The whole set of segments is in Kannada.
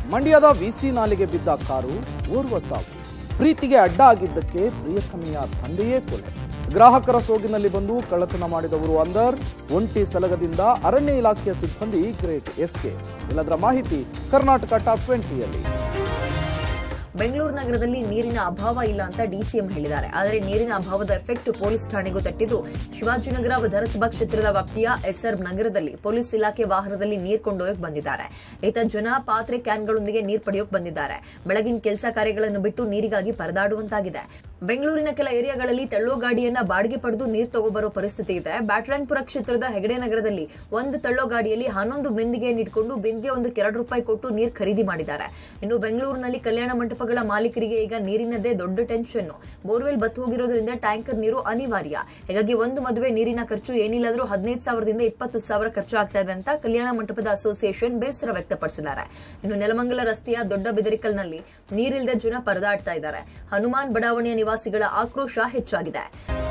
ಮಂಡ್ಯದ ವಿಸಿ ನಾಲೆಗೆ ಬಿದ್ದ ಕಾರು ಓರ್ವ ಸಾವು ಪ್ರೀತಿಗೆ ಅಡ್ಡ ಆಗಿದ್ದಕ್ಕೆ ಪ್ರಿಯತಮೆಯ ತಂದೆಯೇ ಕೊಲೆ ಗ್ರಾಹಕರ ಸೋಗಿನಲ್ಲಿ ಬಂದು ಕಳ್ಳತನ ಮಾಡಿದವರು ಅಂದರ್ ಒಂಟಿ ಸಲಗದಿಂದ ಅರಣ್ಯ ಇಲಾಖೆಯ ಸಿಬ್ಬಂದಿ ಗ್ರೇಟ್ ಎಸ್ಕೆ ಇಲ್ಲದರ ಮಾಹಿತಿ ಕರ್ನಾಟಕ ಟಾಪ್ ಟ್ವೆಂಟಿಯಲ್ಲಿ ಬೆಂಗಳೂರು ನಗರದಲ್ಲಿ ನೀರಿನ ಅಭಾವ ಇಲ್ಲ ಅಂತ ಡಿಸಿಎಂ ಹೇಳಿದ್ದಾರೆ ಆದರೆ ನೀರಿನ ಅಭಾವದ ಎಫೆಕ್ಟ್ ಪೊಲೀಸ್ ಠಾಣೆಗೂ ತಟ್ಟಿದ್ದು ಶಿವಾಜಿನಗರ ವಿಧಾನಸಭಾ ಕ್ಷೇತ್ರದ ವ್ಯಾಪ್ತಿಯ ಎಸ್ಆರ್ ನಗರದಲ್ಲಿ ಪೊಲೀಸ್ ಇಲಾಖೆ ವಾಹನದಲ್ಲಿ ನೀರು ಕೊಂಡೊಯ್ಯಕ್ ಬಂದಿದ್ದಾರೆ ಈತ ಜನ ಪಾತ್ರೆ ಕ್ಯಾನ್ಗಳೊಂದಿಗೆ ನೀರು ಪಡೆಯೋಕ್ ಬಂದಿದ್ದಾರೆ ಬೆಳಗಿನ ಕೆಲಸ ಕಾರ್ಯಗಳನ್ನು ಬಿಟ್ಟು ನೀರಿಗಾಗಿ ಪರದಾಡುವಂತಾಗಿದೆ ಬೆಂಗಳೂರಿನ ಕೆಲ ಏರಿಯಾಗಳಲ್ಲಿ ತಳ್ಳೋ ಗಾಡಿಯನ್ನ ಬಾಡಿಗೆ ಪಡೆದು ನೀರು ತಗೋಬರೋ ಪರಿಸ್ಥಿತಿ ಇದೆ ಬ್ಯಾಟ್ರಾಯನ್ಪುರ ಕ್ಷೇತ್ರದ ಹೆಗಡೆ ನಗರದಲ್ಲಿ ಒಂದು ತಳ್ಳೋ ಗಾಡಿಯಲ್ಲಿ ಹನ್ನೊಂದು ಬಿಂದಿಗೆಯನ್ನು ಇಟ್ಕೊಂಡು ಬಿಂದಿಗೆ ಒಂದು ಎರಡು ರೂಪಾಯಿ ಕೊಟ್ಟು ನೀರು ಖರೀದಿ ಮಾಡಿದ್ದಾರೆ ಇನ್ನು ಬೆಂಗಳೂರಿನಲ್ಲಿ ಕಲ್ಯಾಣ ಮಂಟಪಗಳ ಮಾಲೀಕರಿಗೆ ಈಗ ನೀರಿನದೇ ದೊಡ್ಡ ಟೆನ್ಷನ್ ಬೋರ್ವೆಲ್ ಬತ್ತು ಹೋಗಿರೋದ್ರಿಂದ ಟ್ಯಾಂಕರ್ ನೀರು ಅನಿವಾರ್ಯ ಹೀಗಾಗಿ ಒಂದು ಮದುವೆ ನೀರಿನ ಖರ್ಚು ಏನಿಲ್ಲಾದ್ರೂ ಹದಿನೈದು ಸಾವಿರದಿಂದ ಇಪ್ಪತ್ತು ಸಾವಿರ ಖರ್ಚು ಆಗ್ತಾ ಇದೆ ಅಂತ ಕಲ್ಯಾಣ ಮಂಟಪದ ಅಸೋಸಿಯೇಷನ್ ಬೇಸರ ವ್ಯಕ್ತಪಡಿಸಿದ್ದಾರೆ ಇನ್ನು ನೆಲಮಂಗಲ ರಸ್ತೆಯ ದೊಡ್ಡ ಬೆದರಿಕಲ್ನಲ್ಲಿ ನೀರಿಲ್ಲದೆ ಜನ ಪರದಾಡ್ತಾ ಇದ್ದಾರೆ ಹನುಮಾನ್ ಬಡಾವಣೆಯ ನಿವಾಸಿಗಳ ಆಕ್ರೋಶ ಹೆಚ್ಚಾಗಿದೆ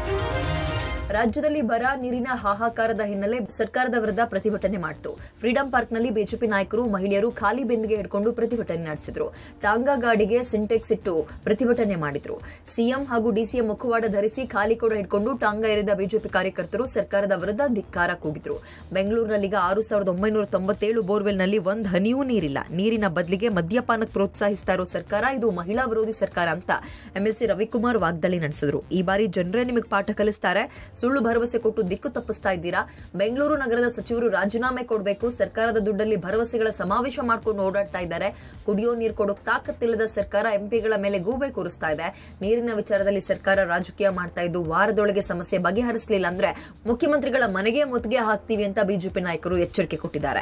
ರಾಜ್ಯದಲ್ಲಿ ಬರ ನೀರಿನ ಹಾಹಾಕಾರದ ಹಿನ್ನೆಲೆ ಸರ್ಕಾರದ ವಿರುದ್ಧ ಪ್ರತಿಭಟನೆ ಮಾಡಿತು ಫ್ರೀಡಂ ಪಾರ್ಕ್ನಲ್ಲಿ ಬಿಜೆಪಿ ನಾಯಕರು ಮಹಿಳೆಯರು ಖಾಲಿ ಬೆಂದಿಗೆ ಹಿಡ್ಕೊಂಡು ಪ್ರತಿಭಟನೆ ನಡೆಸಿದ್ರು ಟಾಂಗಾ ಗಾಡಿಗೆ ಸಿಂಟೆಕ್ಸ್ ಇಟ್ಟು ಪ್ರತಿಭಟನೆ ಮಾಡಿದ್ರು ಸಿಎಂ ಹಾಗೂ ಡಿಸಿಎಂ ಮುಖವಾಡ ಧರಿಸಿ ಖಾಲಿ ಕೂಡ ಹಿಡ್ಕೊಂಡು ಟಾಂಗಾ ಏರಿದ ಬಿಜೆಪಿ ಕಾರ್ಯಕರ್ತರು ಸರ್ಕಾರದ ವಿರುದ್ಧ ಧಿಕ್ಕಾರ ಕೂಗಿದ್ರು ಬೆಂಗಳೂರಿನಲ್ಲೀಗ ಆರು ಸಾವಿರದ ಒಂಬೈನೂರ ತೊಂಬತ್ತೇಳು ಬೋರ್ವೆಲ್ನಲ್ಲಿ ಒಂದ್ ಹನಿಯೂ ನೀರಿಲ್ಲ ನೀರಿನ ಬದಲಿಗೆ ಮದ್ಯಪಾನಕ್ಕೆ ಪ್ರೋತ್ಸಾಹಿಸ್ತಾ ಇರೋ ಸರ್ಕಾರ ಇದು ಮಹಿಳಾ ವಿರೋಧಿ ಸರ್ಕಾರ ಅಂತ ಎಂಎಲ್ಸಿ ರವಿಕುಮಾರ್ ವಾಗ್ದಾಳಿ ನಡೆಸಿದ್ರು ಈ ಬಾರಿ ಜನರೇ ನಿಮಗೆ ಪಾಠ ಕಲಿಸ್ತಾರೆ ಸುಳ್ಳು ಭರವಸೆ ಕೊಟ್ಟು ದಿಕ್ಕು ತಪ್ಪಿಸ್ತಾ ಇದ್ದೀರಾ ಬೆಂಗಳೂರು ನಗರದ ಸಚಿವರು ರಾಜೀನಾಮೆ ಕೊಡಬೇಕು ಸರ್ಕಾರದ ದುಡ್ಡಲ್ಲಿ ಭರವಸೆಗಳ ಸಮಾವೇಶ ಮಾಡ್ಕೊಂಡು ಓಡಾಡ್ತಾ ಇದ್ದಾರೆ ಕುಡಿಯೋ ನೀರು ಕೊಡೋಕ್ ತಾಕತ್ತಿಲ್ಲದ ಸರ್ಕಾರ ಎಂಪಿಗಳ ಮೇಲೆ ಗೂಬೆ ಕೂರಿಸ್ತಾ ಇದೆ ನೀರಿನ ವಿಚಾರದಲ್ಲಿ ಸರ್ಕಾರ ರಾಜಕೀಯ ಮಾಡ್ತಾ ಇದ್ದು ವಾರದೊಳಗೆ ಸಮಸ್ಯೆ ಬಗೆಹರಿಸಲಿಲ್ಲ ಅಂದ್ರೆ ಮುಖ್ಯಮಂತ್ರಿಗಳ ಮನೆಗೆ ಮುತ್ತಿಗೆ ಹಾಕ್ತೀವಿ ಅಂತ ಬಿಜೆಪಿ ನಾಯಕರು ಎಚ್ಚರಿಕೆ ಕೊಟ್ಟಿದ್ದಾರೆ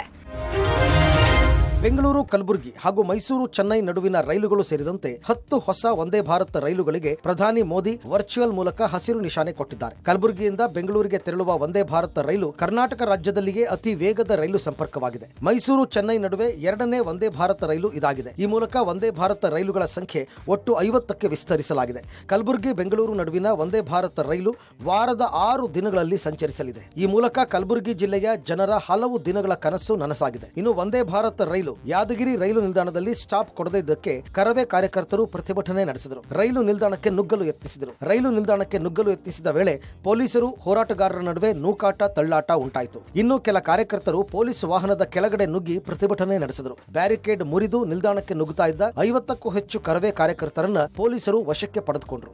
ಬೆಂಗಳೂರು ಕಲಬುರಗಿ ಹಾಗೂ ಮೈಸೂರು ಚೆನ್ನೈ ನಡುವಿನ ರೈಲುಗಳು ಸೇರಿದಂತೆ ಹತ್ತು ಹೊಸ ವಂದೇ ಭಾರತ್ ರೈಲುಗಳಿಗೆ ಪ್ರಧಾನಿ ಮೋದಿ ವರ್ಚುವಲ್ ಮೂಲಕ ಹಸಿರು ನಿಶಾನೆ ಕೊಟ್ಟಿದ್ದಾರೆ ಕಲಬುರಗಿಯಿಂದ ಬೆಂಗಳೂರಿಗೆ ತೆರಳುವ ವಂದೇ ಭಾರತ್ ರೈಲು ಕರ್ನಾಟಕ ರಾಜ್ಯದಲ್ಲಿಯೇ ಅತಿ ವೇಗದ ರೈಲು ಸಂಪರ್ಕವಾಗಿದೆ ಮೈಸೂರು ಚೆನ್ನೈ ನಡುವೆ ಎರಡನೇ ವಂದೇ ಭಾರತ್ ರೈಲು ಇದಾಗಿದೆ ಈ ಮೂಲಕ ವಂದೇ ಭಾರತ್ ರೈಲುಗಳ ಸಂಖ್ಯೆ ಒಟ್ಟು ಐವತ್ತಕ್ಕೆ ವಿಸ್ತರಿಸಲಾಗಿದೆ ಕಲಬುರಗಿ ಬೆಂಗಳೂರು ನಡುವಿನ ವಂದೇ ಭಾರತ್ ರೈಲು ವಾರದ ಆರು ದಿನಗಳಲ್ಲಿ ಸಂಚರಿಸಲಿದೆ ಈ ಮೂಲಕ ಕಲಬುರಗಿ ಜಿಲ್ಲೆಯ ಜನರ ಹಲವು ದಿನಗಳ ಕನಸು ನನಸಾಗಿದೆ ಇನ್ನು ವಂದೇ ಭಾರತ್ ರೈಲು ಯಾದಗಿರಿ ರೈಲು ನಿಲ್ದಾಣದಲ್ಲಿ ಸ್ಟಾಪ್ ಕೊಡದಿದ್ದಕ್ಕೆ ಕರವೇ ಕಾರ್ಯಕರ್ತರು ಪ್ರತಿಭಟನೆ ನಡೆಸಿದರು ರೈಲು ನಿಲ್ದಾಣಕ್ಕೆ ನುಗ್ಗಲು ಯತ್ನಿಸಿದರು ರೈಲು ನಿಲ್ದಾಣಕ್ಕೆ ನುಗ್ಗಲು ಯತ್ನಿಸಿದ ವೇಳೆ ಪೊಲೀಸರು ಹೋರಾಟಗಾರರ ನಡುವೆ ನೂಕಾಟ ತಳ್ಳಾಟ ಉಂಟಾಯಿತು ಇನ್ನು ಕೆಲ ಕಾರ್ಯಕರ್ತರು ಪೊಲೀಸ್ ವಾಹನದ ಕೆಳಗಡೆ ನುಗ್ಗಿ ಪ್ರತಿಭಟನೆ ನಡೆಸಿದರು ಬ್ಯಾರಿಕೇಡ್ ಮುರಿದು ನಿಲ್ದಾಣಕ್ಕೆ ನುಗ್ಗುತ್ತಾ ಇದ್ದ ಐವತ್ತಕ್ಕೂ ಹೆಚ್ಚು ಕರವೇ ಕಾರ್ಯಕರ್ತರನ್ನ ಪೊಲೀಸರು ವಶಕ್ಕೆ ಪಡೆದುಕೊಂಡರು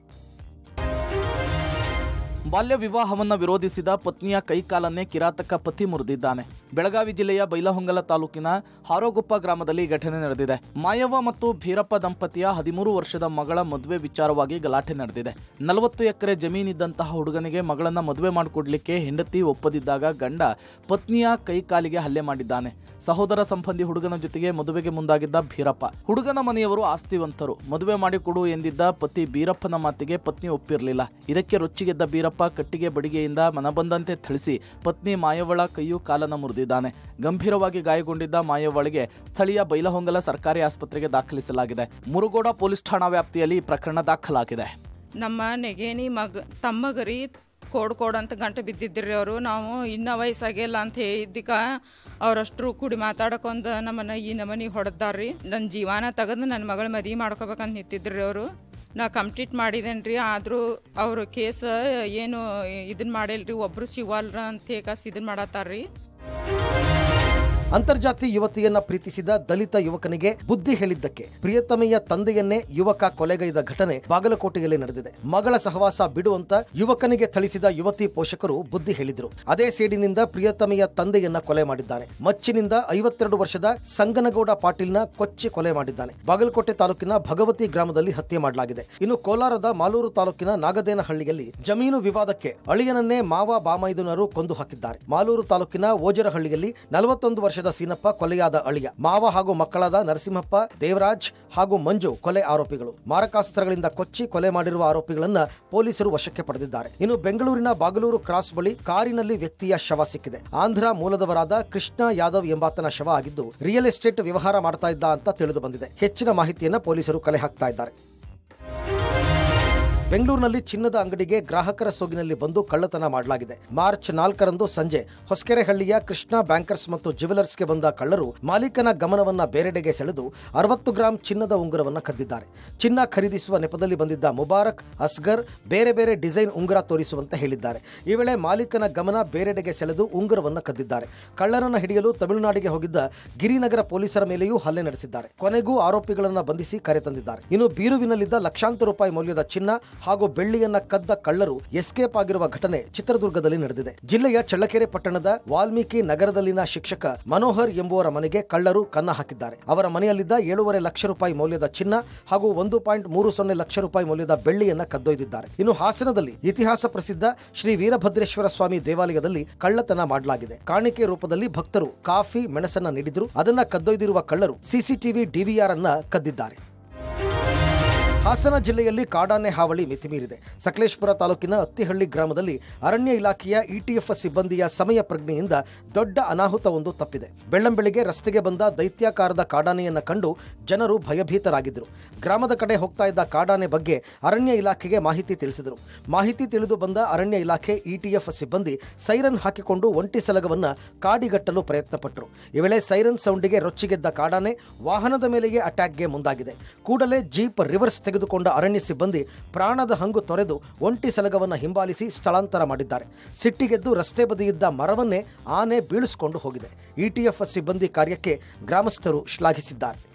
ಬಾಲ್ಯ ವಿವಾಹವನ್ನ ವಿರೋಧಿಸಿದ ಪತ್ನಿಯ ಕೈಕಾಲನ್ನೇ ಕಿರಾತಕ ಪತಿ ಮುರಿದಿದ್ದಾನೆ ಬೆಳಗಾವಿ ಜಿಲ್ಲೆಯ ಬೈಲಹೊಂಗಲ ತಾಲೂಕಿನ ಹಾರೋಗುಪ್ಪ ಗ್ರಾಮದಲ್ಲಿ ಈ ಘಟನೆ ನಡೆದಿದೆ ಮಾಯವ್ವ ಮತ್ತು ಭೀರಪ್ಪ ದಂಪತಿಯ ಹದಿಮೂರು ವರ್ಷದ ಮಗಳ ಮದುವೆ ವಿಚಾರವಾಗಿ ಗಲಾಟೆ ನಡೆದಿದೆ ನಲವತ್ತು ಎಕರೆ ಜಮೀನಿದ್ದಂತಹ ಹುಡುಗನಿಗೆ ಮಗಳನ್ನ ಮದುವೆ ಮಾಡಿಕೊಡ್ಲಿಕ್ಕೆ ಹೆಂಡತಿ ಒಪ್ಪದಿದ್ದಾಗ ಗಂಡ ಪತ್ನಿಯ ಕೈಕಾಲಿಗೆ ಹಲ್ಲೆ ಮಾಡಿದ್ದಾನೆ ಸಹೋದರ ಸಂಬಂಧಿ ಹುಡುಗನ ಜೊತೆಗೆ ಮದುವೆಗೆ ಮುಂದಾಗಿದ್ದ ಭೀರಪ್ಪ ಹುಡುಗನ ಮನೆಯವರು ಆಸ್ತಿವಂತರು ಮದುವೆ ಮಾಡಿಕೊಡು ಎಂದಿದ್ದ ಪತಿ ಬೀರಪ್ಪನ ಮಾತಿಗೆ ಪತ್ನಿ ಒಪ್ಪಿರಲಿಲ್ಲ ಇದಕ್ಕೆ ರೊಚ್ಚಿಗೆದ್ದ ಬೀರಪ್ಪ ಕಟ್ಟಿಗೆ ಬಡಿಗೆಯಿಂದ ಮನಬಂದಂತೆ ಥಳಿಸಿ ಪತ್ನಿ ಮಾಯವಳ ಕೈಯು ಕಾಲನ್ನು ಮುರಿದಿದ್ದಾನೆ ಗಂಭೀರವಾಗಿ ಗಾಯಗೊಂಡಿದ್ದ ಮಾಯವಳಿಗೆ ಸ್ಥಳೀಯ ಬೈಲಹೊಂಗಲ ಸರ್ಕಾರಿ ಆಸ್ಪತ್ರೆಗೆ ದಾಖಲಿಸಲಾಗಿದೆ ಮುರುಗೋಡ ಪೊಲೀಸ್ ಠಾಣಾ ವ್ಯಾಪ್ತಿಯಲ್ಲಿ ಈ ಪ್ರಕರಣ ದಾಖಲಾಗಿದೆ ನಮ್ಮ ನೆಗೇನಿ ಮಗ ತಮ್ಮಗರಿ ಕೋಡ್ ಕೋಡ್ ಅಂತ ಗಂಟೆ ಬಿದ್ದಿದ್ರಿ ಅವರು ನಾವು ಇನ್ನೂ ವಯಸ್ಸಾಗಿಲ್ಲ ಅಂತ ಹೇಳಿದ್ದಕ್ಕ ಅವ್ರಷ್ಟ್ರು ಕೂಡಿ ಮಾತಾಡಕೊಂದು ನಮ್ಮನ್ನ ಈ ನಮನಿ ಹೊಡೆದಾರ್ರಿ ನನ್ನ ಜೀವನ ತೆಗೆದು ನನ್ನ ಮಗಳ ಮದುವೆ ಮಾಡ್ಕೋಬೇಕಂತ ನಿಂತಿದ್ರಿ ಅವರು ನಾ ಕಂಪ್ಲೀಟ್ ಮಾಡಿದೇನೆ ರೀ ಆದರೂ ಅವರು ಕೇಸ್ ಏನು ಇದನ್ನ ಮಾಡಿಲ್ರಿ ಒಬ್ಬರು ಸಿಗವಲ್ರ ಅಂತ ಹೇಗಾಸ್ ಇದನ್ನ ಮಾಡತ್ತಾರ್ರಿ ಅಂತರ್ಜಾತಿ ಯುವತಿಯನ್ನ ಪ್ರೀತಿಸಿದ ದಲಿತ ಯುವಕನಿಗೆ ಬುದ್ಧಿ ಹೇಳಿದ್ದಕ್ಕೆ ಪ್ರಿಯತಮೆಯ ತಂದೆಯನ್ನೇ ಯುವಕ ಕೊಲೆಗೈದ ಘಟನೆ ಬಾಗಲಕೋಟೆಯಲ್ಲಿ ನಡೆದಿದೆ ಮಗಳ ಸಹವಾಸ ಬಿಡುವಂತ ಯುವಕನಿಗೆ ಥಳಿಸಿದ ಯುವತಿ ಪೋಷಕರು ಬುದ್ಧಿ ಹೇಳಿದ್ರು ಅದೇ ಸೇಡಿನಿಂದ ಪ್ರಿಯತಮೆಯ ತಂದೆಯನ್ನ ಕೊಲೆ ಮಾಡಿದ್ದಾನೆ ಮಚ್ಚಿನಿಂದ ಐವತ್ತೆರಡು ವರ್ಷದ ಸಂಗನಗೌಡ ಪಾಟೀಲ್ನ ಕೊಚ್ಚಿ ಕೊಲೆ ಮಾಡಿದ್ದಾನೆ ಬಾಗಲಕೋಟೆ ತಾಲೂಕಿನ ಭಗವತಿ ಗ್ರಾಮದಲ್ಲಿ ಹತ್ಯೆ ಮಾಡಲಾಗಿದೆ ಇನ್ನು ಕೋಲಾರದ ಮಾಲೂರು ತಾಲೂಕಿನ ನಾಗದೇನಹಳ್ಳಿಯಲ್ಲಿ ಜಮೀನು ವಿವಾದಕ್ಕೆ ಅಳಿಯನನ್ನೇ ಮಾವ ಬಾಮೈದುನರು ಕೊಂದು ಹಾಕಿದ್ದಾರೆ ಮಾಲೂರು ತಾಲೂಕಿನ ಓಜರಹಳ್ಳಿಯಲ್ಲಿ ನಲವತ್ತೊಂದು ವರ್ಷದ ಸೀನಪ್ಪ ಕೊಲೆಯಾದ ಅಳಿಯ ಮಾವ ಹಾಗೂ ಮಕ್ಕಳಾದ ನರಸಿಂಹಪ್ಪ ದೇವರಾಜ್ ಹಾಗೂ ಮಂಜು ಕೊಲೆ ಆರೋಪಿಗಳು ಮಾರಕಾಸ್ತ್ರಗಳಿಂದ ಕೊಚ್ಚಿ ಕೊಲೆ ಮಾಡಿರುವ ಆರೋಪಿಗಳನ್ನ ಪೊಲೀಸರು ವಶಕ್ಕೆ ಪಡೆದಿದ್ದಾರೆ ಇನ್ನು ಬೆಂಗಳೂರಿನ ಬಾಗಲೂರು ಕ್ರಾಸ್ ಬಳಿ ಕಾರಿನಲ್ಲಿ ವ್ಯಕ್ತಿಯ ಶವ ಸಿಕ್ಕಿದೆ ಆಂಧ್ರ ಮೂಲದವರಾದ ಕೃಷ್ಣ ಯಾದವ್ ಎಂಬಾತನ ಶವ ಆಗಿದ್ದು ರಿಯಲ್ ಎಸ್ಟೇಟ್ ವ್ಯವಹಾರ ಮಾಡ್ತಾ ಇದ್ದ ಅಂತ ತಿಳಿದು ಬಂದಿದೆ ಹೆಚ್ಚಿನ ಮಾಹಿತಿಯನ್ನ ಪೊಲೀಸರು ಕಲೆ ಹಾಕ್ತಾ ಇದ್ದಾರೆ ಬೆಂಗಳೂರಿನಲ್ಲಿ ಚಿನ್ನದ ಅಂಗಡಿಗೆ ಗ್ರಾಹಕರ ಸೋಗಿನಲ್ಲಿ ಬಂದು ಕಳ್ಳತನ ಮಾಡಲಾಗಿದೆ ಮಾರ್ಚ್ ನಾಲ್ಕರಂದು ಸಂಜೆ ಹೊಸಕೆರೆಹಳ್ಳಿಯ ಕೃಷ್ಣ ಬ್ಯಾಂಕರ್ಸ್ ಮತ್ತು ಜ್ಯುವೆಲರ್ಸ್ಗೆ ಬಂದ ಕಳ್ಳರು ಮಾಲೀಕನ ಗಮನವನ್ನ ಬೇರೆಡೆಗೆ ಸೆಳೆದು ಅರವತ್ತು ಗ್ರಾಂ ಚಿನ್ನದ ಉಂಗುರವನ್ನ ಕದ್ದಿದ್ದಾರೆ ಚಿನ್ನ ಖರೀದಿಸುವ ನೆಪದಲ್ಲಿ ಬಂದಿದ್ದ ಮುಬಾರಕ್ ಅಸ್ಗರ್ ಬೇರೆ ಬೇರೆ ಡಿಸೈನ್ ಉಂಗುರ ತೋರಿಸುವಂತೆ ಹೇಳಿದ್ದಾರೆ ಈ ವೇಳೆ ಮಾಲೀಕನ ಗಮನ ಬೇರೆಡೆಗೆ ಸೆಳೆದು ಉಂಗುರವನ್ನ ಕದ್ದಿದ್ದಾರೆ ಕಳ್ಳರನ್ನ ಹಿಡಿಯಲು ತಮಿಳುನಾಡಿಗೆ ಹೋಗಿದ್ದ ಗಿರಿನಗರ ಪೊಲೀಸರ ಮೇಲೆಯೂ ಹಲ್ಲೆ ನಡೆಸಿದ್ದಾರೆ ಕೊನೆಗೂ ಆರೋಪಿಗಳನ್ನ ಬಂಧಿಸಿ ಕರೆ ತಂದಿದ್ದಾರೆ ಇನ್ನು ಬೀರುವಿನಲ್ಲಿದ್ದ ಲಕ್ಷಾಂತರ ರೂಪಾಯಿ ಮೌಲ್ಯದ ಚಿನ್ನ ಹಾಗೂ ಬೆಳ್ಳಿಯನ್ನ ಕದ್ದ ಕಳ್ಳರು ಎಸ್ಕೇಪ್ ಆಗಿರುವ ಘಟನೆ ಚಿತ್ರದುರ್ಗದಲ್ಲಿ ನಡೆದಿದೆ ಜಿಲ್ಲೆಯ ಚಳ್ಳಕೆರೆ ಪಟ್ಟಣದ ವಾಲ್ಮೀಕಿ ನಗರದಲ್ಲಿನ ಶಿಕ್ಷಕ ಮನೋಹರ್ ಎಂಬುವರ ಮನೆಗೆ ಕಳ್ಳರು ಕನ್ನ ಹಾಕಿದ್ದಾರೆ ಅವರ ಮನೆಯಲ್ಲಿದ್ದ ಏಳೂವರೆ ಲಕ್ಷ ರೂಪಾಯಿ ಮೌಲ್ಯದ ಚಿನ್ನ ಹಾಗೂ ಒಂದು ಪಾಯಿಂಟ್ ಮೂರು ಸೊನ್ನೆ ಲಕ್ಷ ರೂಪಾಯಿ ಮೌಲ್ಯದ ಬೆಳ್ಳಿಯನ್ನ ಕದ್ದೊಯ್ದಿದ್ದಾರೆ ಇನ್ನು ಹಾಸನದಲ್ಲಿ ಇತಿಹಾಸ ಪ್ರಸಿದ್ಧ ಶ್ರೀ ವೀರಭದ್ರೇಶ್ವರ ಸ್ವಾಮಿ ದೇವಾಲಯದಲ್ಲಿ ಕಳ್ಳತನ ಮಾಡಲಾಗಿದೆ ಕಾಣಿಕೆ ರೂಪದಲ್ಲಿ ಭಕ್ತರು ಕಾಫಿ ಮೆಣಸನ್ನ ನೀಡಿದ್ರು ಅದನ್ನ ಕದ್ದೊಯ್ದಿರುವ ಕಳ್ಳರು ಸಿಸಿಟಿವಿ ಡಿವಿಆರ್ ಅನ್ನ ಕದ್ದಿದ್ದಾರೆ ಹಾಸನ ಜಿಲ್ಲೆಯಲ್ಲಿ ಕಾಡಾನೆ ಹಾವಳಿ ಮಿತಿಮೀರಿದೆ ಸಕಲೇಶ್ಪುರ ತಾಲೂಕಿನ ಅತ್ತಿಹಳ್ಳಿ ಗ್ರಾಮದಲ್ಲಿ ಅರಣ್ಯ ಇಲಾಖೆಯ ಇಟಿಎಫ್ ಸಿಬ್ಬಂದಿಯ ಸಮಯ ಪ್ರಜ್ಞೆಯಿಂದ ದೊಡ್ಡ ಅನಾಹುತವೊಂದು ತಪ್ಪಿದೆ ಬೆಳ್ಳಂಬೆಳಿಗ್ಗೆ ರಸ್ತೆಗೆ ಬಂದ ದೈತ್ಯಾಕಾರದ ಕಾಡಾನೆಯನ್ನ ಕಂಡು ಜನರು ಭಯಭೀತರಾಗಿದ್ದರು ಗ್ರಾಮದ ಕಡೆ ಹೋಗ್ತಾ ಇದ್ದ ಕಾಡಾನೆ ಬಗ್ಗೆ ಅರಣ್ಯ ಇಲಾಖೆಗೆ ಮಾಹಿತಿ ತಿಳಿಸಿದರು ಮಾಹಿತಿ ತಿಳಿದು ಬಂದ ಅರಣ್ಯ ಇಲಾಖೆ ಇಟಿಎಫ್ ಸಿಬ್ಬಂದಿ ಸೈರನ್ ಹಾಕಿಕೊಂಡು ಒಂಟಿ ಸಲಗವನ್ನ ಕಾಡಿಗಟ್ಟಲು ಪ್ರಯತ್ನಪಟ್ಟರು ಈ ವೇಳೆ ಸೈರನ್ ಸೌಂಡಿಗೆ ರೊಚ್ಚಿಗೆದ್ದ ಕಾಡಾನೆ ವಾಹನದ ಮೇಲೆಯೇ ಅಟ್ಯಾಕ್ಗೆ ಮುಂದಾಗಿದೆ ಕೂಡಲೇ ಜೀಪ್ ರಿವರ್ಸ್ ತೆಗೆದುಕೊಂಡ ಅರಣ್ಯ ಸಿಬ್ಬಂದಿ ಪ್ರಾಣದ ಹಂಗು ತೊರೆದು ಒಂಟಿ ಸಲಗವನ್ನ ಹಿಂಬಾಲಿಸಿ ಸ್ಥಳಾಂತರ ಮಾಡಿದ್ದಾರೆ ಸಿಟ್ಟಿಗೆದ್ದು ರಸ್ತೆ ಬದಿಯಿದ್ದ ಮರವನ್ನೇ ಆನೆ ಬೀಳಿಸಿಕೊಂಡು ಹೋಗಿದೆ ಇಟಿಎಫ್ ಸಿಬ್ಬಂದಿ ಕಾರ್ಯಕ್ಕೆ ಗ್ರಾಮಸ್ಥರು ಶ್ಲಾಘಿಸಿದ್ದಾರೆ